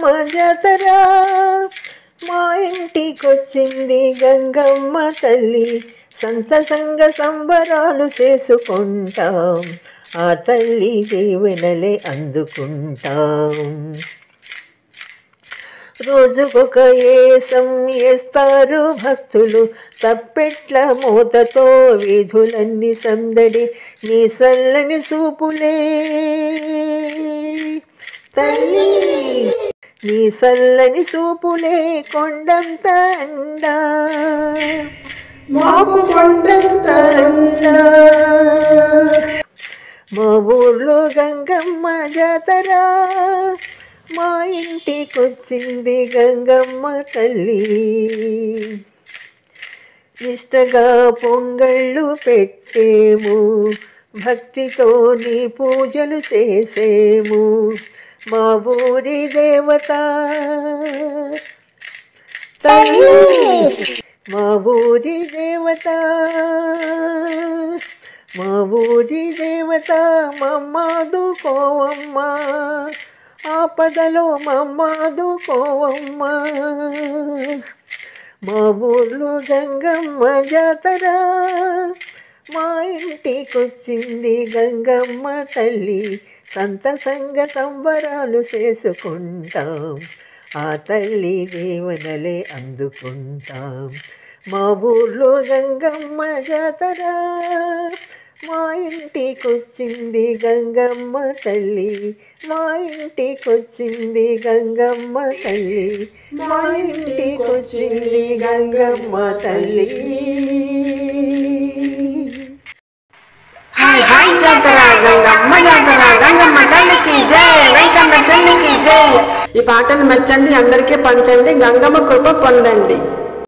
గంగమ్మ జాతర మా ఇంటికొచ్చింది గంగమ్మ తల్లి సంతసంగ సంబరాలు చేసుకుంటాం ఆ తల్లి దీవెనలే అందుకుంటాం రోజుకొక ఏసం వేస్తారు భక్తులు తప్పెట్ల మూతతో వీధులన్నీ సందడి నీ సల్లని చూపులే తల్లి నీ సల్లని చూపులే కొండంత అండా మాకు కొండంత అండా మా ఊర్లో గంగమ్మ జాతర మా ఇంటికొచ్చింది గంగమ్మ తల్లి నిష్టగా పొంగళ్ళు పెట్టేము భక్తితో నీ పూజలు చేసేము మా ఊరి దేవత తల్లి మా ఊరి దేవత మా ఊరి దేవత మమ్మాదు కోవమ్మ ఆపదలో మమ్మాదు కోవమ్మ మా ఊర్లో గంగమ్మ జాతర మా ఇంటికొచ్చింది గంగమ్మ తల్లి సంతసంగ సంబరాలు చేసుకుంటాం ఆ తల్లి దీవెనలే అందుకుంటాం మా ఊర్లో గంగమ్మ జాతర మా ఇంటికొచ్చింది గంగమ్మ తల్లి మా ఇంటికొచ్చింది గంగమ్మ తల్లి మా ఇంటికొచ్చింది గంగమ్మ తల్లి హాయ్ హాయ్ జాతర గంగమ్మ జాతర గంగమ్మ తల్లికి జై వెంకన్న చెల్లికి జై ఈ పాటను మెచ్చండి అందరికీ పంచండి గంగమ్మ కృప పొందండి